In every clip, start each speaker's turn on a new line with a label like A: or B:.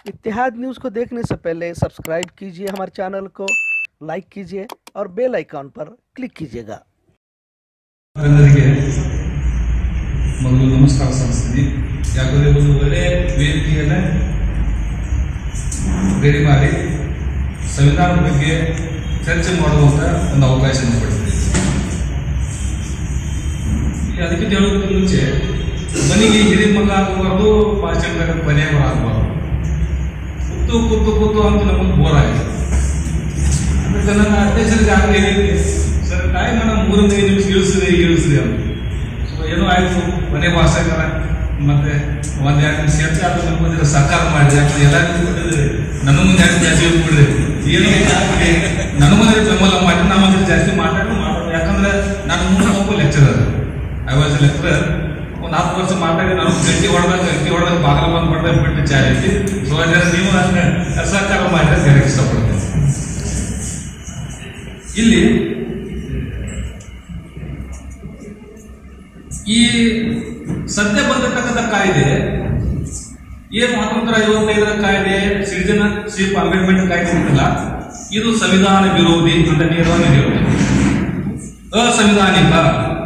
A: इतिहाद news को देखने से पहले सब्सक्राइब कीजिए हमारे चैनल को लाइक कीजिए और बेल आइकॉन पर क्लिक कीजिएगा
B: ಎಲ್ಲರಿಗೆ ಮೊದಲು ನಮಸ್ಕಾರ ಸಲ್ಲಿಸ್ತೀನಿ ಯಾಕಂದ್ರೆ ಒಂದು ಒಳ್ಳೆ ವೇದಿಕೆಯನ್ನ ರೆಡಿ ಮಾಡಿ ಸಂವಿಧಾನ ಬಗ್ಗೆ ಚರ್ಚೆ ಮಾಡುವಂತ ಒಂದು ಅವಕಾಶ ಪಡಿಸಿದೆ ಅದಕ್ಕೆ ಹೇಳೋದಕ್ಕೆ ಮುಂಚೆ ಮನೆಗೆ ಹಿರಿಯ ಮಗ ಆಗಬಾರ್ದು ಭಾಷಣ ಕೊನೆ ಮಗ ಆಗಬಾರ್ದು ಕೂತು ಕೂತು ಕೂತು ಅಂತ ನಮಗೆ ಬೋರ್ ಆಗಿದೆ ಅದಕ್ಕೆ ನನ್ನ ಅಧ್ಯಕ್ಷರಿಗೆ ಆಗಲೇ ಹೇಳಿದ್ದೆ ಸರ್ ಟೈಮ್ ನಾನು ಮೂರನೇ ನಿಮಿಷ ಇಳಿಸಿದೆ ಇಳಿಸಿದೆ ಅಂತ ಸೊ ಏನೋ ಆಯ್ತು ಮನೆ ಭಾಷೆಗಾರ ಮತ್ತೆ ಒಂದ್ ಎರಡು ನಿಮಿಷ ಹೆಚ್ಚು ಆದ್ರೂ ನಮ್ಮ ಮುಂದೆ ಸಹಕಾರ ಮಾಡಿದೆ ಯಾಕಂದ್ರೆ ಎಲ್ಲರಿಗೂ ಕೊಟ್ಟಿದ್ರೆ ನನ್ನ ಮುಂದೆ ಯಾಕೆ ಜಾಸ್ತಿ ಹೋಗ್ಬಿಡಿದೆ ಏನೋ ಆಗ್ಲಿ, ನನ್ನ ಮುಂದೆ ಬೆಂಬಲ ಮಾಡಿ ನಮ್ಮ ಮುಂದೆ ಜಾಸ್ತಿ ಮಾತಾಡಿ ಮಾತಾಡೋದು ಯಾಕಂದ್ರೆ ನಾನು ಮೂರು ಒಬ್ಬ ಲೆಕ್ಚರರ್ ಐ ವಾಸ್ ಲೆಕ್ಚರರ್ ಒಂದು ಹತ್ತು ವರ್ಷ ಮಾತಾಡಿ ನಾನು ಗಟ್ಟಿ ಹೊಡೆದಾಗ ಗಟ್ಟಿ ಹೊಡೆದಾಗ ಬಾಗಿಲ ಬಂದು ಹೊಡೆದಾಗ ಬಿಟ್ಟು ಚಾರಿತಿ ಸೊ ಅದನ್ನ ನೀವು ಅದನ್ನ ಸಹಕಾರ ಮಾಡಿದ್ರೆ ಹೇಳಕ್ಕೆ ಇಷ್ಟಪಡ್ತೀನಿ ಇಲ್ಲಿ ಈ ಸದ್ಯ ಬಂದಿರತಕ್ಕಂಥ ಕಾಯ್ದೆ ಏನು ಹತ್ತೊಂಬತ್ತು ಐವತ್ತೈದರ ಕಾಯ್ದೆ ಸಿಟಿಜನ್ಶಿಪ್ ಅಮೆಂಡ್ಮೆಂಟ್ ಕಾಯ್ದೆ ಉಂಟಲ್ಲ ಇದು ಸಂವಿಧಾನ ವಿರೋಧಿ ಅಂತ ನೇರವಾಗಿ ಹೇಳುತ್ತೆ ಅಸಂವಿಧಾನಿಕ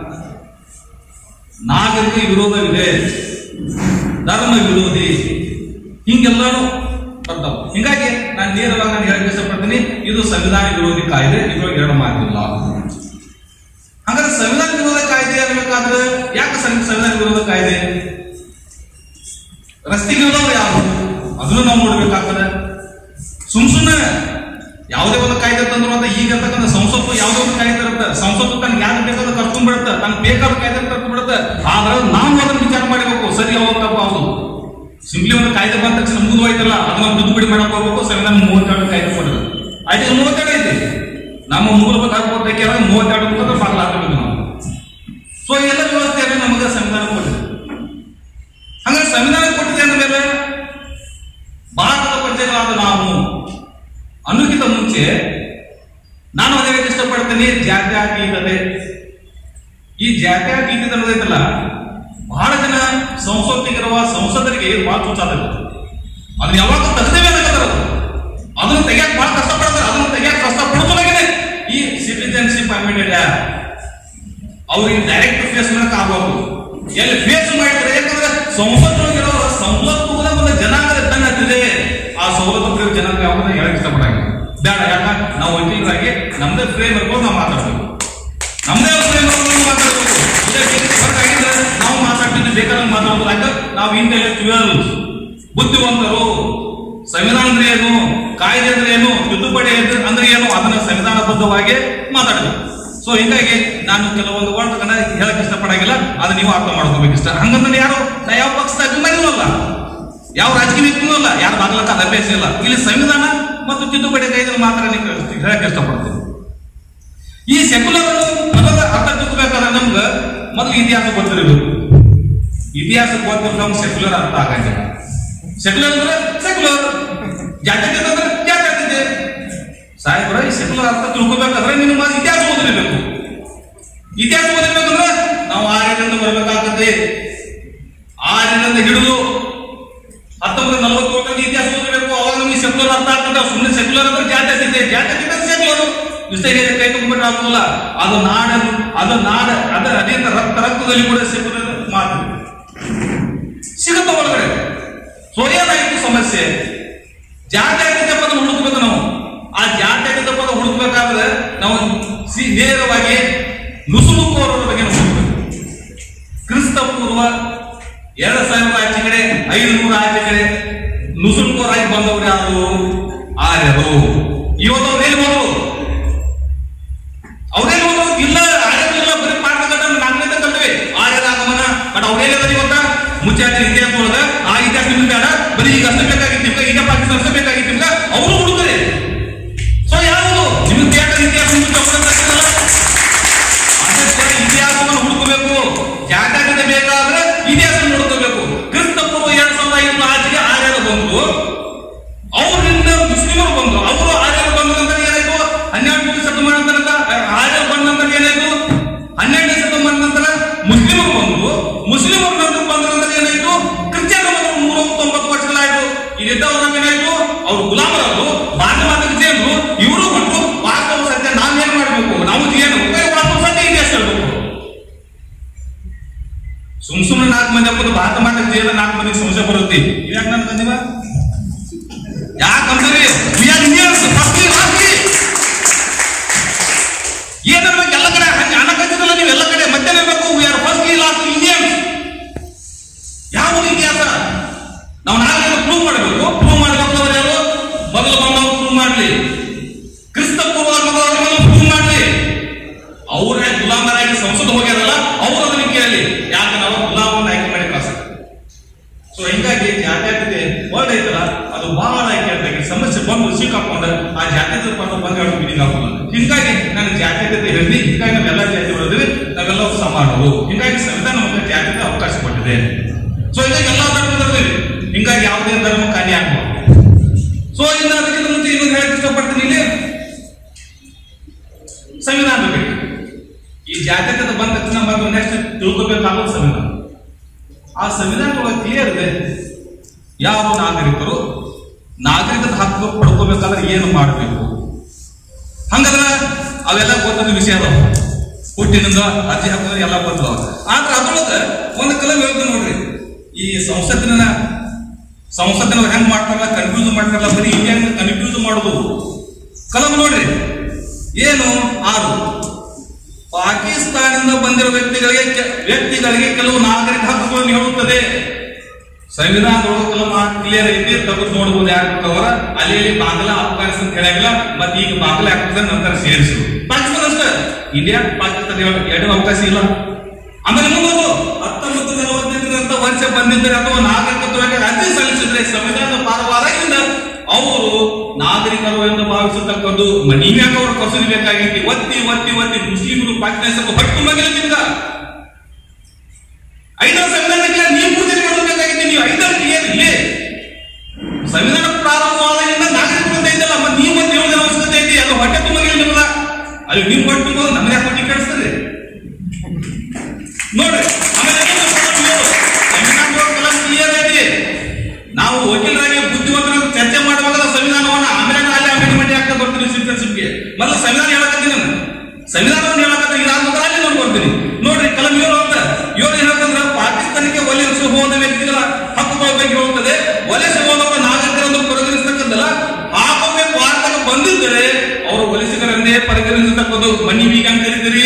B: ನಾಗರಿಕ ವಿರೋಧವಿದೆ ಧರ್ಮ ವಿರೋಧಿ ಹಿಂಗೆಲ್ಲಾನು ಬರ್ತಾವ ಹಿಂಗಾಗಿ ನಾನು ನೇರವಾಗಿ ನಾನು ಹೇಳಕ್ಕೆ ಇಷ್ಟಪಡ್ತೀನಿ ಇದು ಸಂವಿಧಾನ ವಿರೋಧಿ ಕಾಯ್ದೆ ಇದ್ರೊಳಗೆ ಎರಡು ಮಾತಿಲ್ಲ ಹಾಗಾದ್ರೆ ಸಂವಿಧಾನ ವಿರೋಧ ಕಾಯ್ದೆ ಅನ್ನಬೇಕಾದ್ರೆ ಯಾಕೆ ಸಂ- ಸಂವಿಧಾನ ವಿರೋಧ ಕಾಯ್ದೆ ರಸ್ತೆಗೆ ಇರೋದವ್ರು ಯಾರು ಅದನ್ನು ನಾವು ನೋಡ್ಬೇಕಾಗ್ತದೆ ಸುಮ್ ಸುಮ್ಮನೆ ಯಾವುದೇ ಒಂದು ಕಾಯ್ದೆ ತಂದ್ರು ಅಂತ ಈಗ ಅಂತಕ್ಕಂಥ ಸಂಸತ್ತು ಯಾವುದೇ ಒಂದು ಕಾಯ್ದೆ ಇರುತ್ತೆ ಸಂಸತ್ತು ತನಗೆ ಯಾರು ಬೇಕಾದ್ರೆ ಕರ್ಕೊಂಡ್ ಬಿಡುತ್ತೆ ತನಗೆ ಬೇಕಾದ ಕಾಯ್ದೆ ಕರ್ಕೊಂಡ್ ಬಿಡುತ್ತೆ ಆದ್ರೆ ನಾವು ಅದನ್ನ ವಿಚಾರ ಮಾಡಬೇಕು ಸರಿ ಯಾವಾಗ ತಪ್ಪು ಹೌದು ಸಿಂಪ್ಲಿ ಒಂದು ಕಾಯ್ದೆ ಬಂದ ತಕ್ಷಣ ಮುಗಿದು ಹೋಯ್ತಲ್ಲ ಅದನ್ನ ತಿದ್ದುಪಡಿ ಮಾಡಕ್ ಹೋಗ್ಬೇಕು ಸಂವಿಧಾನ ಮೂವತ್ತೆರಡು ಕಾಯ್ದೆ ಕೊಡೋದು ಆಯ್ತು ಇದು ಮೂವತ್ತೆರಡು ಐತಿ ನಮ್ಮ ಮೂಲಭೂತ ಹಕ್ಕು ಕೇಳಿದ್ರೆ ಮೂವತ್ತೆರಡು ಮುಗಿದ್ರೆ ಬಾಗಿಲು ಹಾಕಬೇಕು ನಾವು ಸೊ ಎಲ್ಲ ವ್ಯವಸ್ಥೆಯನ್ನು ನಮಗೆ ಸಂವಿಧಾನ ಕೊಟ್ಟಿದೆ ಹಂಗಾರೆ ಸಂವಿಧಾನ ಕೊಟ್ಟಿದೆ ಅಂದ ಮೇಲೆ ಭಾರತದ ಪ್ರಜೆಗಳಾದ ನಾವು ಅನ್ನೋಕ್ಕಿಂತ ಮುಂಚೆ ನಾನು ಅದೇ ಹೇಳಕ್ ಇಷ್ಟಪಡ್ತೀನಿ ಜಾತ್ಯಾತೀತತೆ ಈ ಜಾತ್ಯಾತೀತತೆ ಅನ್ನೋದೈತಲ್ಲ ಬಹಳ ಜನ ಸಂಸತ್ತಿಗಿರುವ ಸಂಸದರಿಗೆ ಬಹಳ ತುಚ್ಚಾದ ಅದನ್ನ ಯಾವಾಗ ತೆಗೆದೇವೆ ಅನ್ನಕತ್ತಾರ ಅದು. ಅದನ್ನ ತೆಗಿಯಕ್ ಬಹಳ ಕಷ್ಟಪಡ್ತಾರೆ ಅದನ್ನ ತೆಗಿಯಕ್ ಕಷ್ಟಪಡೋದಾಗಿದೆ ಈ ಸಿಟಿಜನ್ಶಿಪ್ ಅಮೆಂಡೆಡ್ ಅವ್ರಿಗೆ ಡೈರೆಕ್ಟ್ ಫೇಸ್ ಮಾಡಕ್ ಆಗಬಾರ್ದು ಎಲ್ಲಿ ಫೇಸ್ ಮಾಡಿದ್ರೆ ಯಾಕಂದ್ರೆ ಸಂಸತ್ತೊಳಗಿರೋ ಸಂಸತ್ತು ಒಂದು ಜನಾಂಗದ ಇದ್ದಂಗೆ ಆಗ್ತಿದೆ ಆ ಸವಲತ್ತು ಪಡೆಯುವ ಜನಾಂಗ ಯಾವ್ದನ್ನ ಹೇಳಕ್ ಇಷ್ಟಪಡಂಗಿಲ್ಲ ಬೇಡ ಯಾಕ ನಾವು ವಕೀಲರಾಗಿ ನಮ್ದೇ ಫ್ರೇಮ್ ಇರ್ಬೋದು ನಾವು ಮಾತಾಡ್ಬೇಕು ನಮ್ದೇ ಫ್ರೇಮ್ ಇರ್ಬೋದು ಮಾತಾಡ್ಬೇಕು ಇದೇ ಬೇರೆ ಹೊರಗಾಗಿದ್ರೆ ನಾವು ಮಾತಾಡ್ತಿದ್ವಿ ಬೇಕಾದ್ರೆ ಮಾತಾಡೋದು ಯಾಕ ನಾವು ಇಂಟೆಲೆಕ್ಚುಯಲ್ ಬುದ್ಧಿವಂತರು ಸಂವಿಧಾನ ಅಂದ್ರೆ ಏನು ಕಾಯ್ದೆ ಅಂದ್ರೆ ಏನು ತಿದ್ದುಪಡಿ ಅಂದ್ರೆ- ಅಂದ್ರೆ ಏನು ಅದನ್ನ ಸಂವಿಧಾನಬದ್ಧವಾಗಿ ಮಾತಾಡಬೇಕು ಸೊ ಹೀಗಾಗಿ ನಾನು ಕೆಲವೊಂದು ವರ್ಡ್ಗಳನ್ನ ಹೇಳಕ್ ಇಷ್ಟಪಡಂಗಿಲ್ಲ ಅದನ್ನ ನೀವು ಅರ್ಥ ಮಾಡ್ಕೋಬೇಕು ಇಷ್ಟ ಹಂಗಂದ್ರೆ ಯಾರು ನಾ ಯಾವ ಪಕ್ಷದ ಅಭಿಮಾನಿನೂ ಅಲ್ಲ ಯಾವ ರಾಜಕೀಯ ವ್ಯಕ್ತಿನೂ ಅಲ್ಲ ಯಾರು ಬಾಗ್ಲಕ್ಕ ಅಭ್ಯಾಸ ಇಲ್ಲ ಇಲ್ಲಿ ಸಂವಿಧಾನ ಮತ್ತು ತಿದ್ದುಪಡಿ ಕಾಯ್ದೆ ಮಾತ್ರ ನೀವು ಹೇಳಕ್ ಇಷ್ಟಪಡ್ತೀನಿ ಈ ಸೆಕ್ಯುಲರ್ ಪದದ ಅರ್ಥ ತಿಳ್ಕೋಬೇಕಾದ್ರೆ ನಮ್ಗೆ ಮೊದಲು ಇತಿಹಾಸ ಗೊತ್ತಿರಬೇಕು ಇತಿಹಾಸ ಗೊತ್ತಿರೋ ನಮ್ಗೆ ಸೆಕ್ಯುಲರ್ ಅರ್ಥ ಆಗಂಗಿಲ್ಲ ಸೆಕ್ಯುಲರ್ ಅಂದ್ರೆ ಸೆಕ್ಯುಲರ್ ಜಾತ್ಯತೆ ಅಂದ್ರೆ ಜಾತ್ಯತೆ ಸಾಹೇಬ್ರ ಈ ಸೆಕ್ಯುಲರ್ ಅರ್ಥ ತಿಳ್ಕೋಬೇಕಾದ್ರೆ ನಿಮ್ಮ ಇತಿಹಾಸ ಓದಿರಬೇಕು ಇತಿಹಾಸ ಓದಿರ್ಬೇಕಂದ್ರೆ ನಾವು ಆರ್ಯರಿಂದ ಬರಬೇಕಾಗತ್ತೆ ಆರ್ಯರಿಂದ ಹಿಡಿದು ಹತ್ತೊಂಬತ್ತು ನಲವತ್ತೇಳರಲ್ಲಿ ಇತಿಹಾಸ ಓದಬೇಕು ಅವಾಗ ನಮಗೆ ಸೆಕ್ಯುಲರ್ ಅರ್ಥ ಆಗ್ತದೆ ಸುಮ್ಮನೆ ಸೆಕ್ಯುಲರ್ ಅಂದ್ರೆ ಜಾತ್ಯತೆ ಜಾತ್ಯತೆ ಸೆಕ್ಯುಲರ್ ಇಷ್ಟೇ ಕೈ ತುಂಬಿಟ್ಟು ಆಗುದಿಲ್ಲ ಅದು ನಾಡ ಅದು ನಾಡ ಅದ ಅನೇಕ ರಕ್ತ ರಕ್ತದಲ್ಲಿ ಕೂಡ ಸೆಕ್ಯುಲರ್ ಮಾತು ಸಿಗುತ್ತೆ ಒಳಗಡೆ ಸೊ ಏನಾಯ್ತು ಸಮಸ್ಯೆ ಜಾತ್ಯತೀತ ಪದ ಹುಡುಕ್ಬೇಕು ನಾವು ಆ ಜಾತ್ಯತೀತ ಪದ ಹುಡುಕ್ಬೇಕಾದ್ರೆ ನಾವು ಸಿ ನೇರವಾಗಿ ನುಸುಳುಕೋರರ ಬಗ್ಗೆ ನಾವು ಹುಡುಕ್ಬೇಕು ಕ್ರಿಸ್ತ ಪೂರ್ವ ಎರಡ್ ಸಾವಿರದ ಆಚೆ ಕಡೆ ಐದು ನೂರ ಆಚೆ ಕಡೆ ನುಸುಳುಕೋರಾಗಿ ಬಂದವರು ಯಾರು ಆರ್ಯರು ಇವತ್ತು ಅವ್ರು ಎಲ್ಲಿ ಹೋದ್ರು ಅವ್ರೇನು ಹೋದ್ರು ಇಲ್ಲ ಆರ್ಯರು ಇಲ್ಲ ಬರೀ ಪಾಠಗಟ್ಟ ನಾಲ್ಕನೇ ಕಲ್ತವೆ ಆರ್ಯರ ಆಗಮನ ಬಟ್ ಅವ್ರೇನಿದ್ದಾರೆ ಇವತ್ತ ಮುಂಚೆ ಆಚೆ ಇತಿಹಾಸ ಒಳಗ ಆ ಇತಿಹಾಸ ನಿಮ್ಗೆ ಬೇಡ ಬರೀ ಈಗ ಅಷ್ಟೇ ಬೇಕಾಗಿತ್ತು ನಿಮ್ಗೆ ಈಗ ಪಾಕಿಸ್ತಾನ ಅಷ್ಟೇ ಬೇಕಾಗಿತ್ತು ನಿಮ್ಗೆ ಅವರು ಹುಡುಕರೆ ಸೊ ಯಾವುದು ನಿಮ್ಗೆ ಬೇಕಾದ ಇತಿಹಾಸ ನಿಮ್ಗೆ ತಗೊಳ್ಳೋದಾಗಿಲ್ಲ ಅದಕ್ಕೆ ಇತಿಹಾಸವನ್ನು ಹುಡುಕಬೇಕು ಜಾತ್ಯತೆ ಬೇಕಾದ್ರೆ ಇತಿಹಾಸ ಹುಡುಕಬೇಕು ಕ್ರಿಸ್ತ ಪೂರ್ವ ಎರಡ್ ಸಾವಿರದ ಐದು ಆಚೆಗೆ ಆರ್ಯರು ಬಂದು ಅವರಿಂದ ಮುಸ್ಲಿಮರು ಬಂದ್ರು ಅವರು ಆರ್ಯರು ಬಂದ ನಂತರ ಏನಾಯ್ತು ಹನ್ನೆರಡನೇ ಶತಮಾನ ತನಕ ಆರ್ಯರು ಬಂದ ನಂತರ ಏನಾಯ್ತು ಹನ್ನೆರಡನೇ ಶತಮಾನ ನಂತರ ಮುಸ್ಲಿಮರು ಬಂದ್ರು ಮುಸ್ಲಿಮರು ಬಂದು ಬಂದ ನಂತರ ಏನಾಯ್ತು ಕ್ರಿಶ್ಚಿಯನ್ ಬಂದ್ರು ನೂರ ತೊಂಬತ್ತು ವರ್ಷಗಳಾಯ್ತು ಈಗ ಇಲ್ಲಿದ್ದವ್ರು ಏನಾಯ್ತು ಅವ್ರು ಗುಲಾಮರವರು ಭಾರತ ಮಾತಕ್ಕೆ ಜೇನು ಇವರು ಮತ್ತು ವಾಸ್ತವ ಸತ್ಯ ನಾವೇನ್ ಮಾಡ್ಬೇಕು ನಾವು ಏನು ವಾಸ್ತವ ಸತ್ಯ ಇತಿಹಾಸ ಹೇಳ್ಬೇಕು ಸುಮ್ ಸುಮ್ಮನೆ ನಾಲ್ಕು ಮಂದಿ ಹಾಕೋದು ಭಾರತ ಮಾತಕ್ಕೆ ಜೇನ ನಾಲ್ಕು ಮಂದಿಗೆ ಸಮಸ್ಯೆ ಬರುತ್ತೆ ಇವ್ಯಾಕೆ ನನ್ ಬಂದಿವ ಯಾಕಂದ್ರೆ we are Indians, firstly, lastly. ಏನನ್ಬೇಕು ಎಲ್ಲ ಕಡೆ ಹಂಗೆ ಅನ್ನಕತ್ತಿರಲ್ಲ ನೀವು ಎಲ್ಲ ಕಡೆ ಮತ್ತೆ ಬೇಕು we are firstly last Indian ಯಾವ ಇತಿಹಾಸ ನಾವು ನಾಳೆ ಪ್ರೂವ್ ಮಾಡಬೇಕು ಪ್ರೂವ್ ಮಾಡಬೇಕಾದ್ರೆ ಯಾರು ಮೊದಲು ಬಂದವರು ಪ್ರೂವ್ ಮಾಡಲಿ ಕ್ರಿಸ್ತ ಪೂರ್ವ ಪ್ರೂವ್ ಮಾಡಲಿ ಅವರೇ ಗುಲಾಮರಾಗಿ ಸಂಸದ ಹೋಗ್ಯಾರಲ್ಲ ಅವರು ಅದನ್ನ ಕೇಳಲಿ ಯಾಕೆ ನಾವು ಗುಲಾಮನ್ನ ಆಯ್ಕೆ ಮಾಡಿ ಕಳ್ಸ ಸೊ ಹಿಂಗಾಗಿ ಜಾತ್ಯತೀತೆ ವರ್ಡ್ ಐತಲ್ಲ ಅದು ಬಹಳ ಕೇಳ್ತಾರೆ ಸಮಸ್ಯೆ ಬಂದು ಸಿಕ್ಕಾಕೊಂಡು ಆ ಜಾತ್ಯತೆ ಬಂದು ಬಂದು ಹೇಳೋ ಮೀನಿಂಗ್ ಹಾಕೋಲ್ಲ ಹಿಂಗಾಗಿ ನಾನು ಜಾತ್ಯತೆ ಹೇಳಿ ಹಿಂಗಾಗಿ ನಾವೆಲ್ಲ ಜಾತಿ ಹೊಡೆದ್ವಿ ನಾವೆಲ್ಲ ಸಮಾನರು ಹಿಂಗಾಗಿ ಸಂವಿಧಾನ ನಮಗೆ ಜಾತ್ಯತೆ ಅವಕಾಶ ಕೊಟ್ಟಿದೆ ಸೊ ಹಿಂಗಾಗಿ ಎಲ್ಲಾ ಧರ್ಮದಲ್ಲಿ ಹಿಂಗಾಗಿ ಯಾವುದೇ ಧರ್ಮ ಕಾರ್ಯ ಆಗ್ಬೋದು ಸೊ ಇನ್ನು ಅದಕ್ಕಿಂತ ಮುಂಚೆ ಇನ್ನೊಂದು ಹೇಳಕ್ ಇಷ್ಟಪಡ್ತೀನಿ ಇಲ್ಲಿ ಸಂವಿಧಾನ ಬೇಕು ಈ ಜಾತ್ಯತೆ ಬಂದ ತಕ್ಷಣ ಮತ್ತು ನೆಕ್ಸ್ಟ್ ತಿಳ್ಕೋಬೇಕಾಗೋದು ಸಂವಿಧಾನ ಆ ಸಂವಿಧಾನ ಒಳಗೆ ಕ್ಲಿಯರ್ ಇದೆ ಯಾವ ನಾಗರಿಕರು ನಾಗರಿಕದ ಹಕ್ಕು ಪಡ್ಕೋಬೇಕಾದ್ರೆ ಏನು ಮಾಡಬೇಕು ಹಂಗಂದ್ರ ಅವೆಲ್ಲ ಗೊತ್ತದ ವಿಷಯ ಅದಾವ ಹುಟ್ಟಿನಿಂದ ಅರ್ಜಿ ಹಾಕಿದ್ರೆ ಎಲ್ಲ ಗೊತ್ತದ ಆದ್ರೆ ಅದ್ರೊಳಗ ಒಂದು ಕಲಂ ಹೇಳ್ತೀನಿ ನೋಡ್ರಿ ಈ ಸಂಸತ್ತಿನ ಸಂಸತ್ತಿನ ಹೆಂಗ್ ಮಾಡ್ತಾರಲ್ಲ ಕನ್ಫ್ಯೂಸ್ ಮಾಡ್ತಾರಲ್ಲ ಬರೀ ಹಿಂಗೆ ಕನ್ಫ್ಯೂಸ್ ಮಾಡೋದು ಕಲಂ ನೋಡ್ರಿ ಏನು ಆರು ಪಾಕಿಸ್ತಾನದಿಂದ ಬಂದಿರೋ ವ್ಯಕ್ತಿಗಳಿಗೆ ಕೆ- ವ್ಯಕ್ತಿಗಳಿಗೆ ಕೆಲವು ನಾಗರಿಕ ಹಕ್ಕುಗಳನ್ನು ಹೇಳುತ್ತದೆ ಸಂವಿಧಾನದೊಳಗೆ ಕೆಲವು ಕ್ಲಿಯರ್ ಐತಿ ತೆಗೆದು ನೋಡಬಹುದು ಯಾರು ಅವರ ಅಲ್ಲಿ ಇಲ್ಲಿ ಬಾಂಗ್ಲಾ ಅಫ್ಘಾನಿಸ್ತಾನ ಹೇಳಂಗಿಲ್ಲ ಮತ್ತೆ ಈಗ ಬಾಂಗ್ಲಾ ಆಗ್ತದೆ ನಂತರ ಸೇರಿಸಿರು ಪಾಕಿಸ್ತಾನ ಅಷ್ಟೇ ಇಂಡಿಯಾ ಪಾಕಿಸ್ತಾನ ಹೇಳಕ್ ಎರಡು ಅವಕಾಶ ಇಲ್ಲ ಆಮೇಲೆ ಮುಂದೊಂದು ಹತ್ತೊಂಬತ್ತು ನಲವತ್ತೆಂಟರಂತ ವರ್ಷ ಬಂದಿದ್ದರೆ ಅಥವಾ ನಾಗರಿಕತ್ವಕ್ಕೆ ಅರ್ಜಿ ಸಲ್ಲಿಸಿದ್ರೆ ಸಂವಿಧಾನದ ಪಾರವಾದಾಗಿಂದ ಅವರು ನಾಗರಿಕರು ಎಂದು ಭಾವಿಸತಕ್ಕದ್ದು ನೀವ್ಯಾಕೆ ಅವ್ರ ಕಸೂರಿ ಬೇಕಾಗೈತಿ ಒತ್ತಿ ಒತ್ತಿ ಒತ್ತಿ ಮುಸ್ಲಿಮರು ಪಾಕಿಸ್ತಾನ ಹೊಟ್ಟು ಮಗಿಲ ನಿಮ್ಗ ಐದರ ಸಂವಿಧಾನಕ್ಕೆ ನೀವು ಪೂಜೆ ಮಾಡಬೇಕಾಗಿತ್ತು ನೀವು ಐದರ ಕ್ಲಿಯರ್ ಇಲ್ಲೇ ಸಂವಿಧಾನ ಪ್ರಾರಂಭವಾದಾಗಿಂದ ನಾಗರಿಕರು ಅಂತ ಇದ್ದಲ್ಲ ಮತ್ತೆ ನೀವು ಮತ್ತೆ ಹೇಳೋದ್ರ ಅವಶ್ಯಕತೆ ಐತಿ ಅದು ಹೊಟ್ಟೆ ತುಂಬಗಿಲ್ಲ ನಿಮ್ಗ ಅಲ್ಲಿ ನೀವು ಹೊಟ್ಟೆ ತುಂಬ ನಮ್ಗೆ ಯಾಕೆ ಹೊಟ್ಟೆ ಕೆಡಿಸ್ತದೆ ನೋಡ್ರಿ ಆಮೇಲೆ ಕ್ಲಿಯರ್ ಐತಿ ನಾವು ವಕೀಲರಾಗಿ ಬುದ್ಧಿವಂತರಾಗಿ ಚರ್ಚೆ ಮಾಡುವಾಗ ಸಂವಿಧಾನವನ್ನ ಆಮೇಲೆ ನಾನು ಅಲ್ಲಿ ಅಮೆಂಡ್ಮೆಂಟ್ ಆಗ್ತಾ ಬರ್ತೀನಿ ಸಿಟಿಸನ್ಶಿಪ್ಗೆ ಮೊದಲು ಸಂವಿಧಾನ ಹೇಳಕತ್ತೀನಿ ನಾನು ಸಂವಿಧಾನವನ್ನು ಹೇಳಕತ್ತೀನಿ ಇದಾದ ನಂತರ ಅಲ್ಲಿ ನೋಡಿ ಬರ್ತೀನಿ ನೋಡ್ರಿ ಕಲಂ ಏಳು ಅಂತ ಏಳು ಏನಂತಂದ್ರೆ ಪಾಕಿಸ್ತಾನಕ್ಕೆ ವಲಸೆ ಹೋದ ವ್ಯಕ್ತಿಗಳ ಹಕ್ಕುಗಳ ಬಗ್ಗೆ ಹೇಳುತ್ತದೆ ವಲಸೆ ಹೋದವರ ನಾಗರಿಕರನ್ನು ಪರಿಗಣಿಸತಕ್ಕದ್ದಲ್ಲ ಆಗೊಮ್ಮೆ ಭಾರತಕ್ಕೆ ಬಂದಿದ್ದರೆ ಅವರು ವಲಸಿಗರನ್ನೇ ಪರಿಗಣಿಸತಕ್ಕದ್ದು ಮನಿ ಈಗ ಅಂತ ಕರಿತೀರಿ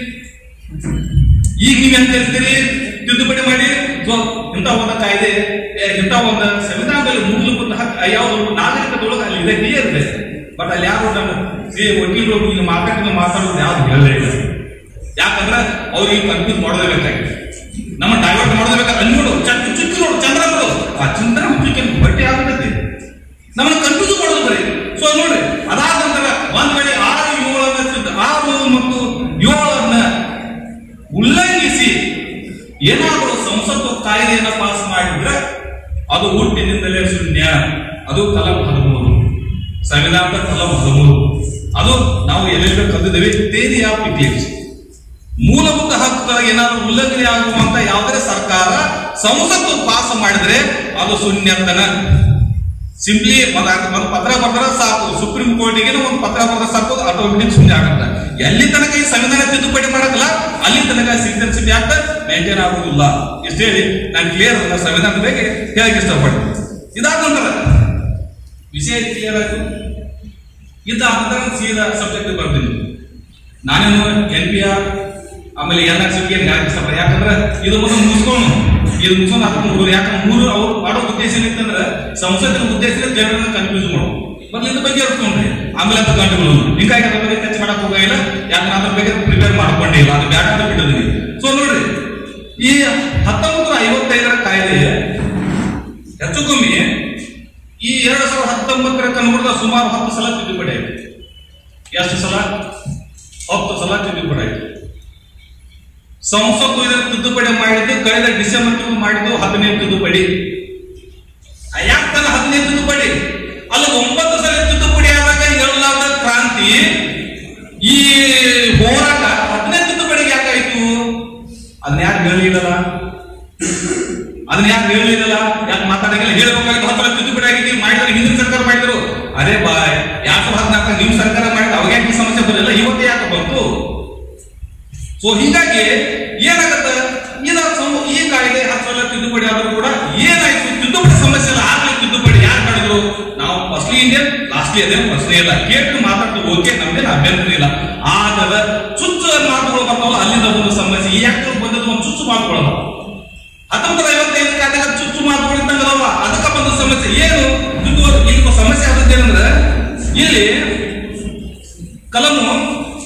B: ಈಗ ನೀವ್ ಹೆಂಗ್ ಕರಿತೀರಿ ತಿದ್ದುಪಡಿ ಮಾಡಿ ಸೊ ಇಂಥ ಒಂದು ಕಾಯ್ದೆ ಏ, ಇಂಥ ಒಂದು ಸಂವಿಧಾನದಲ್ಲಿ ಮೂಲಭೂತ ಹಕ್ಕು ಯಾವುದು ನಾಗರಿಕದೊಳಗೆ ಅಲ್ಲಿ ಇದೆ ಕ್ಲಿಯರ್ ಇದೆ ಬಟ್ ಅಲ್ಲಿ ಯಾರು ನಮ್ಮ ಸಿ ವಕೀಲರು ಈಗ ಮಾತಾಡಿದ ಮಾತಾಡೋದು ಯಾವ್ದು ಹೇಳಲೇ ಇಲ್ಲ ಯಾಕಂದ್ರೆ ಅವ್ರಿಗೆ ಕನ್ಫ್ಯೂಸ್ ಮಾಡೋದೇ ಬೇಕಾಗಿದೆ ನಮ್ಮ ಡೈವರ್ಟ್ ಮಾಡೋದೇ ಬೇಕಾದ್ರೆ ಅಲ್ಲಿ ನೋಡು ಚಕ್ ಚುಕ್ಕಿ ನೋಡು ಚಂದ್ರ ನೋಡು ಆ ಚಂದ್ರ ಚುಕ್ಕಿ ಬಟ್ಟೆ ಆಗ್ತೈತಿ ನಮ್ಮನ್ನ ಕನ್ಫ್ಯೂಸ್ ಮಾಡೋದು ಬರೀ ಸೊ ನೋಡ್ರಿ ಅದಾದ ನಂತರ ಒಂದ್ ವೇಳೆ ಆರು ಏಳನ್ನ ಸಿದ್ಧ- ಆರು ಮತ್ತು ಏಳನ್ನ ಉಲ್ಲಂಘಿಸಿ ಏನಾದರೂ ಸಂಸತ್ತು ಕಾಯ್ದೆಯನ್ನ ಪಾಸ್ ಮಾಡಿದ್ರೆ ಅದು ಹುಟ್ಟಿನಿಂದಲೇ ಶೂನ್ಯ ಅದು ಕಲಂ ಹದಿಮೂರು ಸಂವಿಧಾನದ ಕಲಂ ಹದಿಮೂರು ಅದು ನಾವು ಎಲ್ಲೆಲ್ಲಿ ಕಲ್ತಿದ್ದೇವೆ ತೇರಿ ಆಫ್ ಡಿಕ್ಲೇರೇಷನ್ ಮೂಲಭೂತ ಹಕ್ಕುಗಳ ಏನಾದರೂ ಉಲ್ಲಂಘನೆ ಆಗುವಂತ ಯಾವುದೇ ಸರ್ಕಾರ ಸಂಸತ್ತು ಪಾಸ್ ಮಾಡಿದ್ರೆ ಅದು ಶೂನ್ಯತನ ಸಿಂಪ್ಲಿ ಒಂದು ಪತ್ರ ಬರ್ತಾರೆ ಸಾಕು ಸುಪ್ರೀಂ ಕೋರ್ಟಿಗೆ ಒಂದು ಪತ್ರ ಬರ್ತಾರೆ ಸಾಕು ಆಟೋಮೆಟಿಕ್ ಶೂನ್ಯ ಆಗುತ್ತೆ ಎಲ್ಲಿ ತನಕ ಈ ಸಂವಿಧಾನ ತಿದ್ದುಪಡಿ ಮಾಡಕ್ಕಲ್ಲ ಅಲ್ಲಿ ತನಕ ಸಿಟಿಸನ್ಶಿಪ್ ಆಕ್ಟ್ ಮೇಂಟೈನ್ ಆಗುದಿಲ್ಲ ಇಷ್ಟು ಹೇಳಿ ನಾನು ಕ್ಲಿಯರ್ ನನ್ನ ಸಂವಿಧಾನದ ಬಗ್ಗೆ ಹೇಳಕ್ ಇಷ್ಟಪಡ್ತೀನಿ ಇದಾದ ನಂತರ ವಿಷಯ ಕ್ಲಿಯರ್ ಆಯ್ತು ಇದಾದ ನಂತರ ಸೀದಾ ಸಬ್ಜೆಕ್ಟ್ ಬರ್ತೀನಿ ನಾನೇನು ಎನ್ ಪಿ ಆರ್ ಆಮೇಲೆ ಎನ್ ಆರ್ ಸಿ ಪಿ ಯಾಕೆ ಇಷ್ಟಪಡ ಯಾಕಂದ್ರೆ ಇದು ಮೊದಲು ಮುಗಿಸ್ಕೊಂಡು ಇದು ಮುಗಿಸ್ಕೊಂಡು ಅದಕ್ಕೆ ಮೂರು ಯಾಕಂದ್ರೆ ಮೂರು ಅವ್ರು ಮಾಡೋ ಉದ್ದೇಶ ಏನಿತ್ತಂದ್ರೆ ಸಂಸತ್ತಿನ ಉದ್ದೇಶ ಜನರನ್ನ ಕನ್ಫ್ಯೂಸ್ ಮಾಡೋದು ಮೊದಲು ಇದ್ರ ಬಗ್ಗೆ ಇರ್ಕೊಂಡ್ರಿ ಆಮೇಲೆ ಅದು ಗಂಟೆಗಳು ಹಿಂಗಾಗಿ ಅದ್ರ ಬಗ್ಗೆ ಚರ್ಚೆ ಮಾಡಕ್ ಹೋಗಿಲ್ಲ ಯಾಕಂದ್ರೆ ಅದ್ರ ಬಗ್ಗೆ ಪ್ರಿಪೇರ್ ಮಾಡ್ಕೊಂಡೇ ಇಲ್ಲ ಅದು ಬ್ಯಾಡ ಅಂತ ಬಿಟ್ಟಿದ್ರಿ ಸೊ ನೋಡ್ರಿ ಈ ಹತ್ತೊಂಬತ್ತು ಐವತ್ತೈದರ ಕಾಯ್ದೆ ಹೆಚ್ಚು ಕಮ್ಮಿ ಈ ಎರಡು ಸಾವಿರದ ಹತ್ತೊಂಬತ್ತರ ಕನ್ವರ್ದ ಸುಮಾರು ಹತ್ತು ಸಲ ತಿದ್ದುಪಡಿ ಆಯ್ತು ಎಷ್ಟು ಸಲ ಹತ್ತು ಸಲ ತಿದ್ದುಪಡಿ ಆಯ್ತು ಸಂಸತ್ತು ಇದರ ತಿದ್ದುಪಡಿ ಮಾಡಿದ್ದು ಕಳೆದ ಡಿಸೆಂಬರ್ ತಿಂಗಳು ಮಾಡಿದ್ದು ಹದಿನೈದು ತಿದ್ದುಪಡಿ ಆ ಯಾಕೆ ತನ್ನ ಹದಿನೈದು ತಿದ್ದುಪಡಿ ಅಲ್ಲಿ ಒಂಬತ್ತು ಸಲ ತಿದ್ದುಪಡಿ ಆದಾಗ ಹೇಳಲಾದ ಕ್ರಾಂತಿ ಈ ಹೋರಾಟ ಹದಿನೈದು ತಿದ್ದುಪಡಿಗೆ ಯಾಕಾಯ್ತು ಅದನ್ನ ಯಾರು ಹೇಳಿಲ್ಲಲ್ಲ ಅದನ್ನ ಯಾಕೆ ಹೇಳಿಲ್ಲ ಯಾಕೆ ಮಾತಾಡಂಗಿಲ್ಲ ಹೇಳ್ಬೇಕಾಗಿತ್ತು ಹತ್ತರ ತಿದ್ದುಪಡಿ ಆಗಿದೆ ಮಾಡಿದ್ರು ಹಿಂದಿನ ಸರ್ಕಾರ ಮಾಡಿದ್ರು ಅರೆ ಬಾಯ್ ಎರಡ್ ಸಾವಿರದ ಹದಿನಾಲ್ಕು ನಿಮ್ ಸರ್ಕಾರ ಮಾಡಿದ ಅವಾಗ ಈ ಸಮಸ್ಯೆ ಬರಲಿಲ್ಲ ಇವತ್ತು ಯಾಕೆ ಬಂತು ಸೊ ಹೀಗಾಗಿ ಏನಾಗತ್ತ ಇದ ಸಮ- ಈ ಕಾಯ್ದೆ ಹತ್ತು ಸಲ ತಿದ್ದುಪಡಿ ಆದ್ರೂ ಕೂಡ ಏನಾಯ್ತು ತಿದ್ದುಪಡಿ ಸಮಸ್ಯೆ ಇಲ್ಲ ಆಗ್ಲೇ ತಿದ್ದುಪಡಿ ಯಾರು ಮಾಡಿದ್ರು ನಾವು ಫಸ್ಟ್ಲಿ ಇಂಡಿಯನ್ ಲಾಸ್ಟ್ಲಿ ಅದೇ ಪ್ರಶ್ನೆ ಇಲ್ಲ ಕೇಟ್ಟು ಮಾತಾಡ್ತು ಓಕೆ ನಮ್ದೇನು ಅಭ್ಯಂತರ ಇಲ್ಲ ಆಗದ ಚುಚ್ಚು ಮಾತುಗಳು ಬರ್ತಾವಲ್ಲ ಅಲ್ಲಿಂದ ಒಂದು ಸಮಸ್ಯೆ ಈ ಯಾಕೆ ಬಂದದ್ದು ಒಂದು ಚುಚ್ಚು ಮಾತುಗಳು ಅದಾವ. ಹತ್ತೊಂಬತ್ತು ಐವತ್ತೈದು ಕಾಯ್ದಾಗ ಚುಚ್ಚು ಮಾತುಗಳು ಇದ್ದಂಗದವ ಅದಕ್ಕೆ ಬಂದ ಸಮಸ್ಯೆ ಏನು ಇದು ಇಲ್ಲಿ ಸಮಸ್ಯೆ ಆದದ್ದೇನಂದ್ರೆ ಇಲ್ಲಿ ಕಲಮು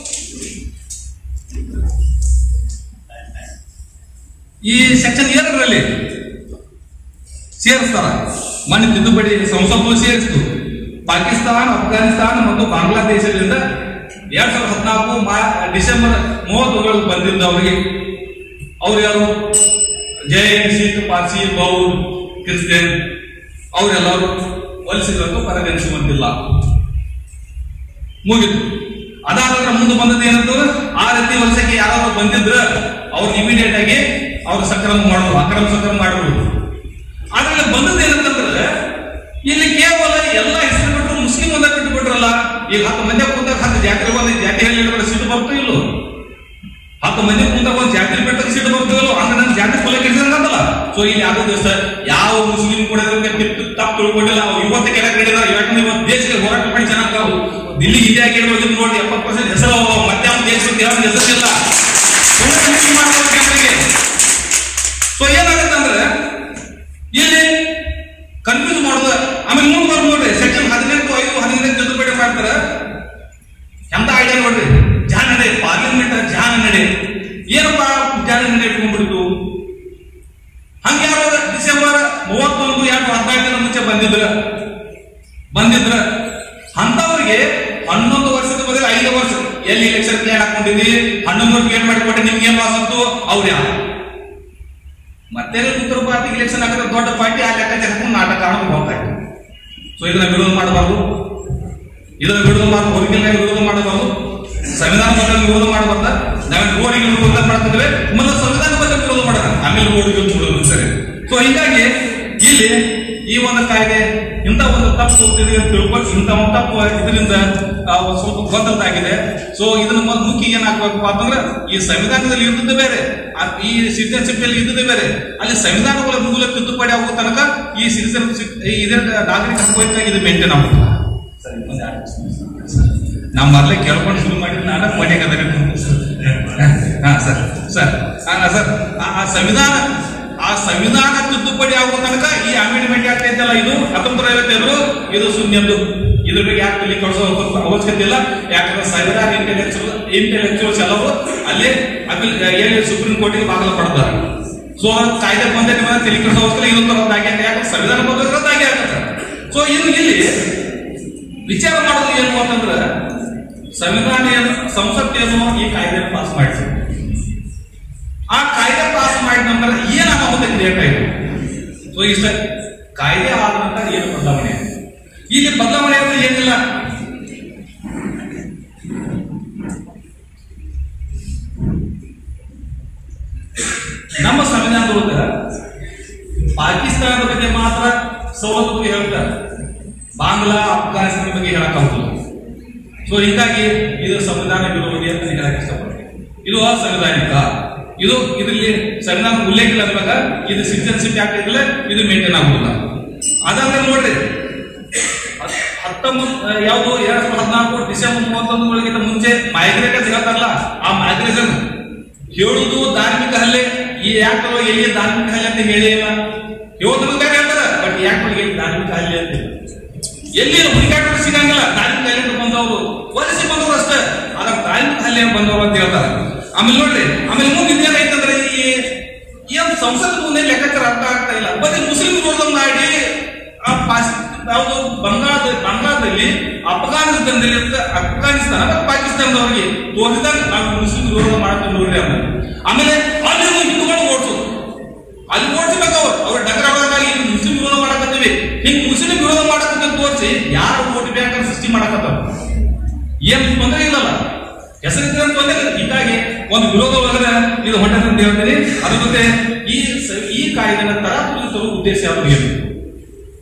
B: ಈ ಸೆಕ್ಷನ್ ಎರಡರಲ್ಲಿ ಸೇರಿಸ್ತಾರ ಮನೆ ತಿದ್ದುಪಡಿ ಸಂಸತ್ತು ಸೇರಿಸ್ತು ಪಾಕಿಸ್ತಾನ ಅಫ್ಘಾನಿಸ್ತಾನ ಮತ್ತು ಬಾಂಗ್ಲಾದೇಶದಿಂದ ಎರಡ್ ಸಾವಿರದ ಹದಿನಾಲ್ಕು ಮಾ ಡಿಸೆಂಬರ್ ಮೂವತ್ತೊಂದರಲ್ಲಿ ಬಂದಿದ್ದವರಿಗೆ ಅವ್ರು ಯಾರು ಜೈನ್ ಸಿಖ್ ಪಾರ್ಸಿ ಬೌದ್ಧ ಕ್ರಿಸ್ಟಿಯನ್ ಅವರೆಲ್ಲರೂ ವಲಸಿಗರನ್ನು ಪರಿಗಣಿಸುವಂತಿಲ್ಲ ಮುಗಿತು ಅದಾದ್ರೆ ಮುಂದೆ ಬಂದದ್ದು ಏನಂತಂದ್ರೆ ಆ ರೀತಿ ವಲಸಕ್ಕೆ ಯಾರಾದ್ರೂ ಬಂದಿದ್ರ ಅವ್ರು ಇಮಿಡಿಯೇಟ್ ಆಗಿ ಅವ್ರು ಸಕ್ರಮ ಮಾಡೋದು ಅಕ್ರಮ ಸಕ್ರಮ ಮಾಡಬಹುದು ಆದ್ರೆ ಬಂದದ್ದು ಏನಂತಂದ್ರೆ ಇಲ್ಲಿ ಕೇವಲ ಎಲ್ಲ ಹೆಸರು ಬಿಟ್ಟು ಮುಸ್ಲಿಂ ಒಂದ ಬಿಟ್ಟು ಬಿಟ್ರಲ್ಲ ಈಗ ಹತ್ತು ಮಂದಿ ಕೂತಾಗ ಹತ್ತು ಜಾತ್ರೆ ಬಂದ ಜಾತಿ ಹೇಳಿದ್ರೆ ಸಿಟ್ಟು ಬರ್ತು ಇಲ್ಲೋ ಹತ್ತು ಮಂದಿ ಕೂತಾಗ ಒಂದು ಜಾತ್ರೆ ಬಿಟ್ಟಕ್ಕೆ ಸಿಟ್ಟು ಬರ್ತು ಇಲ್ಲೋ ಅಂದ್ರೆ ನನ್ನ ಜಾತಿ ಫಲ ಕೆಡಿಸಂಗಲ್ಲ ಸೊ ಇಲ್ಲಿ ಯಾವ ದಿವಸ ಯಾವ ಮುಸ್ಲಿಂ ಕೂಡ ತಪ್ಪು ತಪ್ಪು ತಿಳ್ಕೊಂಡಿಲ್ಲ ಅವ್ರು ಇವತ್ತು ಕೆಳಗೆ ಹಿಡಿದಾರೆ ಯಾಕಂದ್ರೆ ಇವತ್ತು ದೇಶಕ್ಕೆ ಹೋರಾಟ ಮಾಡಿ ಚೆನ್ನಾಗಿ ತಾವು ದಿಲ್ಲಿ ಇಂಡಿಯಾ ಗೇಟ್ ಹೋಗಿದ್ದು ನೋಡಿ ಎಪ್ಪತ್ತು ಪರ್ಸೆಂಟ್ ಹೆಸರು ಅವ. ಮತ್ತೆ ಅವ್ನ ದೇಶಕ್ಕೆ ಯಾವ ಹೆಸರಿಲ್ಲ ಸುಮ್ಮನೆ ಮೀಟಿಂಗ್ ಮಾಡ್ತಾರೆ ಜನರಿಗೆ. ಸೊ ಏನಾಗುತ್ತೆ ಅಂದ್ರೆ ಇಲ್ಲಿ ಕನ್ಫ್ಯೂಸ್ ಮಾಡೋದು ಆಮೇಲೆ ಮುಂದೆ ಬರ್ದು ನೋಡ್ರಿ ಸೆಕ್ಷನ್ ಹದಿನೆಂಟು ಐದು ಹದಿನೈದು ತಿದ್ದುಪಡಿ ಮಾಡ್ತಾರೆ ಎಂತ ಐಡಿಯಾ ನೋಡ್ರಿ ಜಾನ ನಡೆ ಪಾರ್ಲಿಮೆಂಟ್ ಜಾನ ನಡೆ ಏನಪ್ಪ ಜಾನ ನಡೆ ಇಟ್ಕೊಂಡ್ಬಿಡ್ತು ಹಂಗ ಯಾವಾಗ ಡಿಸೆಂಬರ್ ಮೂವತ್ತೊಂದು ಎರಡು ಹದಿನೈದು ದಿನ ಮುಂಚೆ ಬಂದಿದ್ರ ಬಂದಿದ್ರ ಅಂತವರಿಗೆ ಹನ್ನೊಂದು ವರ್ಷದ ಬದಲು ಐದು ವರ್ಷ ಎಲ್ಲಿ ಎಲೆಕ್ಷನ್ ಪ್ಲಾನ್ ಹಾಕೊಂಡಿದ್ರಿ ಹನ್ನೊಂದು ವರ್ಷ ಏನ್ ಮಾಡಿಕೊಟ್ಟೆ ನಿಮ್ಗೆ ಏನ್ ಲಾಸ್ ಅಂತು ಅವ್ರು ಯಾರು ಮತ್ತೆ ಉತ್ತರ ಭಾರತ ಎಲೆಕ್ಷನ್ ಆಗಿರೋ ದೊಡ್ಡ ಪಾರ್ಟಿ ಆ ಲೆಕ್ಕ ಹಾಕೊಂಡು ನಾಟಕ ಆಡೋದು ಹೋಗ್ತಾ ಇತ್ತು ಸೊ ಇದನ್ನ ವಿರೋಧ ಮಾಡಬಾರ್ದು ಇದನ್ನ ವಿರೋಧ ಮಾಡಿ ಹೊರಗಿಲ್ಲ ವಿರೋಧ ಮಾಡಬಾರ್ದು ಸಂವಿಧಾನ ಬಗ್ಗೆ ವಿರೋಧ ಮಾಡಬಾರ್ದ ನಾವೇನು ರೋಡಿಗೆ ವಿರೋಧ ಮಾಡ್ತಿದ್ರೆ ಮೊದಲು ಸಂವಿಧಾನ ಬಗ್ಗೆ ವಿರೋಧ ಮಾಡೋಣ ಆಮೇಲೆ ರೋಡಿಗೆ ಬಿಡೋದು ಸರಿ ಸೊ ಹೀಗಾಗಿ ಇಲ್ಲಿ ಈ ಒಂದು ಕಾಯ್ದೆ ಇಂಥ ಒಂದು ತಪ್ಪು ಹೋಗ್ತಿದೆ ಅಂತ ತಿಳ್ಕೊಂಡು ಇಂಥ ಒಂದು ತಪ್ಪು ಇದರಿಂದ ಆ, ಒಂದ್ ಸ್ವಲ್ಪ ಗೊಂದಲದಾಗಿದೆ ಸೊ ಇದನ್ನ ಮೊದಲು ಮುಖ್ಯ ಏನಾಗಬೇಕು ಅಂತಂದ್ರೆ ಈ ಸಂವಿಧಾನದಲ್ಲಿ ಇದ್ದದ್ದು ಬೇರೆ ಆ, ಈ ಸಿಟಿಜನ್ಶಿಪ್ ಅಲ್ಲಿ ಇದ್ದದ್ದು ಬೇರೆ ಅಲ್ಲಿ ಸಂವಿಧಾನಗಳ ಮೂಲ ತಿದ್ದುಪಡಿ ಆಗೋ ತನಕ ಈ ಸಿಟಿಜನ್ಶಿಪ್ ಇದೇ ನಾಗರಿಕ ಹಕ್ಕು ಇದು ಮೇಂಟೈನ್ ಆಗುತ್ತೆ ಸರಿ ಇನ್ನೊಂದು ಎರಡು ನಿಮಿಷ. ನಾವು ಮೊದಲೇ ಕೇಳ್ಕೊಂಡು ಶುರು ಮಾಡಿದ್ರೆ ನಾನು ಕೊನೆಗೆ ಹಾ ಸರ್ ಸರ್ ಆ, ಸರ್ ಆ- ಆ ಸಂವಿಧಾನ ಆ ಸಂವಿಧಾನ ತಿದ್ದುಪಡಿ ಆಗುವ ತನಕ ಈ ಅಮೆಂಡ್ಮೆಂಟ್ ಆಗ್ತೈತಲ್ಲ ಇದು ಹತ್ತೊಂಬತ್ತು ಐವತ್ತೈದು ಇದು ಶೂನ್ಯದ್ದು ಇದ್ರ ಬಗ್ಗೆ ಯಾಕೆ ಇಲ್ಲಿ ಕಳಿಸೋ ಅವಶ್ಯಕತೆ ಇಲ್ಲ ಯಾಕಂದ್ರೆ ಸಂವಿಧಾನ ಇಂಟೆಲೆಕ್ಚುವಲ್ ಇಂಟೆಲೆಕ್ಚುವಲ್ಸ್ ಎಲ್ಲವೂ ಅಲ್ಲಿ ಅಪೀಲ್ ಏನು ಸುಪ್ರೀಂ ಕೋರ್ಟಿಗೆ ಬಾಗಲ ಪಡ್ತಾರೆ ಸೊ ಕಾಯ್ದೆ ಬಂದ ತಲೆ ಕೆಡಿಸೋ ಅವಶ್ಯಕತೆ ಇದೊಂದು ರದ್ದಾಗಿ ಯಾಕಂದ್ರೆ ಸಂವಿಧಾನ ಬಂದ ರದ್ದಾಗಿ ಆಗತ್ತೆ ಸೊ ಇನ್ನು ಇಲ್ಲಿ ವಿಚಾರ ಮಾಡೋದು ಏನು ಅಂತಂದ್ರೆ ಸಂವಿಧಾನ ಏನು ಸಂಸತ್ ಏನು ಈ ಕಾಯ್ದೆ ಪಾಸ್ ಮಾಡಿಸಿ ಆ ಕಾಯ್ದೆ ಪಾಸ್ ಮಾಡಿದ ನಂತರ ಏನಾಗುತ್ತೆ ಕ್ರಿಯೇಟ್ ಆಯ್ತು ಸೊ ಇಷ್ಟ ಕಾಯ್ದೆ ಆದ ನಂತರ ಏನು ಬದಲಾವಣೆ ಆಯ್ತು? ಇಲ್ಲಿ ಬದಲಾವಣೆ ಅಂದ್ರೆ ಏನಿಲ್ಲ ನಮ್ಮ ಸಂವಿಧಾನದೊಳಗ ಪಾಕಿಸ್ತಾನದ ಬಗ್ಗೆ ಮಾತ್ರ ಸವಲತ್ತು ಬಗ್ಗೆ ಹೇಳ್ತಾರೆ ಬಾಂಗ್ಲಾ ಅಫ್ಘಾನಿಸ್ತಾನ ಬಗ್ಗೆ ಹೇಳಕ್ಕಾಗುದಿಲ್ಲ ಸೊ ಹೀಗಾಗಿ ಇದು ಸಂವಿಧಾನ ವಿರೋಧಿ ಅಂತ ನಾನು ಹೇಳಕ್ ಇಷ್ಟಪಡ್ತೀನಿ ಇದು ಅಸಂವಿಧಾನಿಕ ಇದು ಇದರಲ್ಲಿ ಸಂವಿಧಾನ ಉಲ್ಲೇಖ ಇಲ್ಲ ಅಂದಾಗ ಇದು ಸಿಟಿಜನ್ಶಿಪ್ ಆಕ್ಟ್ ಇದ್ರೆ ಇದು ಮೇಂಟೈನ್ ಆಗುದಿಲ್ಲ ಅದಾದ್ರೆ ನೋಡ್ರಿ ಹತ್- ಹತ್ತೊಂಬತ್ತು ಯಾವುದು ಎರಡ್ ಸಾವಿರದ ಹದಿನಾಲ್ಕು ಡಿಸೆಂಬರ್ ಮೂವತ್ತೊಂದು ಒಳಗಿಂತ ಮುಂಚೆ ಮೈಗ್ರೇಟ್ ಅಂತ ಹೇಳ್ತಾರಲ್ಲ ಆ ಮೈಗ್ರೇಷನ್ ಹೇಳುದು ಧಾರ್ಮಿಕ ಹಲ್ಲೆ ಈ ಆಕ್ಟ್ ಒಳಗೆ ಎಲ್ಲಿ ಧಾರ್ಮಿಕ ಹಲ್ಲೆ ಅಂತ ಹೇಳೇ ಇಲ್ಲ ಹೇಳೋದ್ರ ಬೇಕಾದ್ರೆ ಹೇಳ್ತಾರೆ ಬಟ್ ಈ ಆಕ್ಟ್ ಒಳಗೆ ಎಲ್ಲಿ ಧಾರ್ಮಿಕ ಹಲ್ಲೆ ಅಂತ ಇಲ್ಲ. ಎಲ್ಲಿ ಹುಡುಕಾಟ ಸಿಗಂಗಿಲ್ಲ ಧಾರ್ಮಿಕ ಹಲ್ಲೆ ಬಂದವರು ವಲಸೆ ಬಂದವರು ಅಷ್ಟೇ ಆದ್ರೆ ಧಾರ್ಮಿಕ ಹಲ್ಲೆ ಬಂದವರು ಅಂತ ಹೇಳ್ತಾರೆ ಆಮೇಲೆ ನೋಡ್ರಿ ಆಮೇಲೆ ಮುಂದೆ ಏನಾಯ್ತಂದ್ರೆ ಈ ಏನ್ ಸಂಸತ್ ಮುಂದೆ ಲೆಕ್ಕಾಚಾರ ಅರ್ಥ ಆಗ್ತಾ ಇಲ್ಲ ಬರೀ ಮುಸ್ಲಿಂ ವಿರೋಧ ಮಾಡಿ ಆ ಪಾಸ್ ಯಾವುದು ಬಂಗಾಳದ ಬಂಗಾಳದಲ್ಲಿ ಅಫ್ಘಾನಿಸ್ತಾನದಲ್ಲಿ ಅಫ್ಘಾನಿಸ್ತಾನ ಅಥವಾ ಪಾಕಿಸ್ತಾನದವರಿಗೆ ತೋರಿದಾಗ ನಾವು ಮುಸ್ಲಿಂ ವಿರೋಧ ಮಾಡ್ತೀವಿ ನೋಡ್ರಿ ಅಂತ ಆಮೇಲೆ ಅಲ್ಲಿ ಹಿಂದೂಗಳು ಓಡಿಸೋದು ಅಲ್ಲಿ ಓಡಿಸ್ಬೇಕು ಅವ್ರು ಅವ್ರ ಡಗರ ಹೊಡೆದಾಗ ಇಲ್ಲಿ ಮುಸ್ಲಿಂ ವಿರೋಧ ಮಾಡಕತ್ತೀವಿ ಹಿಂಗ್ ಮುಸ್ಲಿಂ ವಿರೋಧ ಮಾಡಕತ್ತ ತೋರಿಸಿ ಯಾರು ಓಟ್ ಬ್ಯಾಂಕ್ ಸೃಷ್ಟಿ ಮಾಡಕತ್ತಾವ ಏನ್ ತೊಂದರೆ ಇಲ್ಲಲ್ಲ ಹೆಸರಿದ್ರೆ ತೊಂದರೆ ಇಲ್ಲ. ಹೀಗಾಗಿ ಒಂದು ವಿರೋಧ ಒಳಗಡೆ ಇದು ಹೊಂಟದ ಅಂತ ಹೇಳ್ತೀನಿ ಅದ್ರ ಜೊತೆ ಈ ಸ- ಈ ಕಾಯ್ದೆನ ತರಾತುರಿ ತರುವ ಉದ್ದೇಶ ಯಾವುದು ಏನು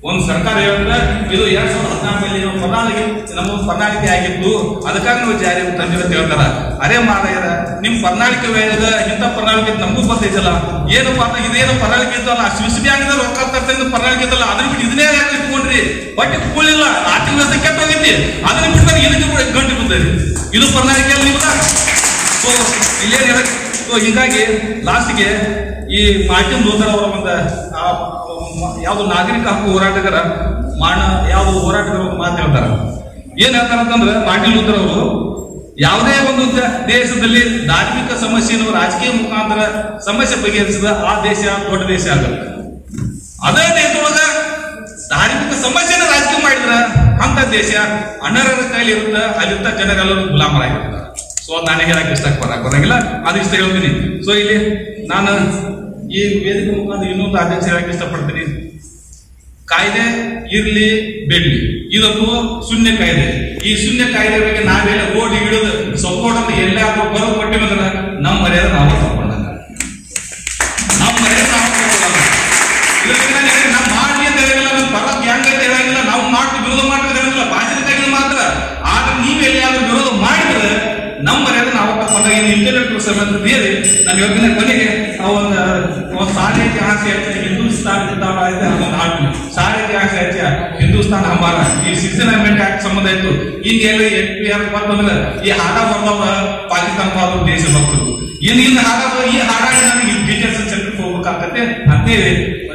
B: ಒಂದು ಸರ್ಕಾರ ಹೇಳಿದ್ರೆ ಇದು ಎರಡ್ ಸಾವಿರದ ಹದಿನಾಲ್ಕರಲ್ಲಿ ನಮ್ಮ ಪ್ರಣಾಳಿಕೆ ನಮ್ಮ ಪ್ರಣಾಳಿಕೆ ಆಗಿತ್ತು ಅದಕ್ಕಾಗಿ ನಾವು ಜಾರಿ ತಂದಿರ ಅಂತ ಹೇಳ್ತಾರ ಅರೆ ಮಾರಾಯರ ನಿಮ್ ಪ್ರಣಾಳಿಕೆ ವೇಳದ ಇಂಥ ಪ್ರಣಾಳಿಕೆ ನಮಗೂ ಗೊತ್ತೈತಲ್ಲ ಏನಪ್ಪ ಅಂತ ಇದೇನು ಪ್ರಣಾಳಿಕೆ ಇದ್ದಲ್ಲ ಸ್ವಿಸ್ ಬ್ಯಾಂಕ್ ರೊಕ್ಕ ತರ್ತಂದ ಪ್ರಣಾಳಿಕೆ ಇದ್ದಲ್ಲ ಅದನ್ನ ಬಿಟ್ಟು ಇದನ್ನೇ ಯಾಕೆ ಇಟ್ಕೊಂಡ್ರಿ ಬಟ್ ಕೂಳಿಲ್ಲ ಆರ್ಥಿಕ ವ್ಯವಸ್ಥೆ ಕೆಟ್ಟ ಹೋಗೈತಿ ಅದನ್ನ ಬಿಟ್ಟು ನಾನು ಇದಕ್ಕೆ ಕೂಡ ಗಂಟು ಬಿದ್ದರಿ ಇದು ಪ್ರಣಾಳಿಕೆ ಅಲ್ಲ ನಿಮ್ದ ಸೊ ಇಲ್ಲೇನ್ ಹೇಳಕ್ ಸೊ ಹೀಗಾಗಿ ಲಾಸ್ಟ್ಗೆ ಈ ಮಾರ್ಟಿನ್ ಲೂಥರ್ ಅವರ ಒಂದು ಆ, ಮ- ಯಾವ್ದು ನಾಗರಿಕ ಹಕ್ಕು ಹೋರಾಟಗಾರ ಮಾಡ ಯಾವ್ದು ಹೋರಾಟಗಾರ ಒಂದು ಮಾತು ಹೇಳ್ತಾರ ಏನ್ ಹೇಳ್ತಾರ ಅಂತಂದ್ರೆ ಮಾರ್ಟಿನ್ ಲೂಥರ್ ಅವರು ಯಾವುದೇ ಒಂದು ದ- ದೇಶದಲ್ಲಿ ಧಾರ್ಮಿಕ ಸಮಸ್ಯೆಯನ್ನು ರಾಜಕೀಯ ಮುಖಾಂತರ ಸಮಸ್ಯೆ ಬಗೆಹರಿಸಿದ ಆ ದೇಶ ದೊಡ್ಡ ದೇಶ ಆಗುತ್ತೆ ಅದೇ ದೇಶದೊಳಗ ಧಾರ್ಮಿಕ ಸಮಸ್ಯೆನ ರಾಜಕೀಯ ಮಾಡಿದ್ರ ಅಂತ ದೇಶ ಅನರ್ಹರ ಕೈಲಿ ಇರುತ್ತೆ ಅಲ್ಲಿಂದ ಜನರೆಲ್ಲರೂ ಗುಲಾಮರಾಗಿರ್ತಾರೆ ಸೊ ನಾನು ಹೇಳಕ್ ಇಷ್ಟ ಬರಕ್ ಬರಂಗಿಲ್ಲ ಅದು ಇಷ್ಟ ಹೇಳ್ತೀನಿ ಸೊ ಇಲ್ಲಿ ನಾನು ಈ ವೇದಿಕೆ ಮುಖಾಂತರ ಇನ್ನೊಂದು ಆದೇಶ ಹೇಳಕ್ ಇಷ್ಟಪಡ್ತೀನಿ ಕಾಯ್ದೆ ಇರ್ಲಿ ಬಿಡ್ಲಿ ಇದೊಂದು ಶೂನ್ಯ ಕಾಯ್ದೆ ಈ ಶೂನ್ಯ ಕಾಯ್ದೆ ಬಗ್ಗೆ ನಾವೆಲ್ಲ ಓಡಿ ಹಿಡಿದು ಸಪೋರ್ಟ್ ಅಂತ ಎಲ್ಲಾದ್ರೂ ಬರೋದು ಕೊಟ್ಟಿವಂದ್ರೆ ನಮ್ಮ ಮರ್ಯಾದೆ ನಾವು ತಗೊಂಡಾಗ ನಮ್ಮ ಮರ್ಯಾದೆ ನಾವು ತಗೊಳ್ಳಲ್ಲ. ಇದರಿಂದ ನಿಮಗೆ ನಾವು ಮಾಡಿ ಅಂತ ಹೇಳಿಲ್ಲ ನಮ್ಮ ಪರ ಗ್ಯಾಂಗ್ ಅಂತ ಹೇಳಂಗಿಲ್ಲ ನಾವು ಮಾಡ್ತೀವಿ ವಿರೋಧ ಮಾಡ್ತೀವಿ ಅಂತ ಹೇಳಂಗಿಲ್ಲ ಭಾಷಣಕ್ಕಾಗಿ ಮಾತ್ರ ಆದ್ರೆ ನೀವು ಎಲ್ಲಿಯಾದ್ರೂ ವಿರೋಧ ಮಾಡಿದ್ರೆ ನಮ್ಮ ಮರ್ಯಾದೆ ನಾವು ತಗೊಂಡಾಗ ಇದು ಇಂಟೆಲೆಕ್ಟುವಲ್ ಸಂಬಂಧ ಬೇರೆ ನಾನು ಹೇಳ್ತೀನಿ ಕೊನೆಗೆ ಆ ಒಂದು ಒಂದು ಸಾರಿ ಇತಿಹಾಸ ಹೇಳ್ತೀನಿ ಹಿಂದೂಸ್ತಾನ್ ಜಿಂದಾಬಾದ್ ಇದೆ ಅದೊಂದು ಹಾಡು ಸಾರಿ ಇತಿಹಾಸ ಹೇಳ್ತೀಯ ಹಿಂದೂಸ್ತಾನ್ ಹಮಾರ ಈ ಸಿಟಿಸನ್ ಅಮೆಂಟ್ ಆಕ್ಟ್ ಸಂಬಂಧ ಇತ್ತು ಈಗ ಎಲ್ಲ ಎನ್ ಪಿ ಆರ್ ಬಂತಂದ್ರೆ ಈ ಹಾಡ ಬರ್ದವ್ರ ಪಾಕಿಸ್ತಾನ ಹೋದ್ರು ದೇಶ ಭಕ್ತರು ಇನ್ನು ಇನ್ನು ಹಾಡ ಈ ಹಾಡಾಗಿ ನನಗೆ ಡೀಟೇಲ್ಸ್ ಚೆಕ್ ಹೋಗ್ಬೇಕಾಗತ್ತೆ ಅಂತೇಳಿ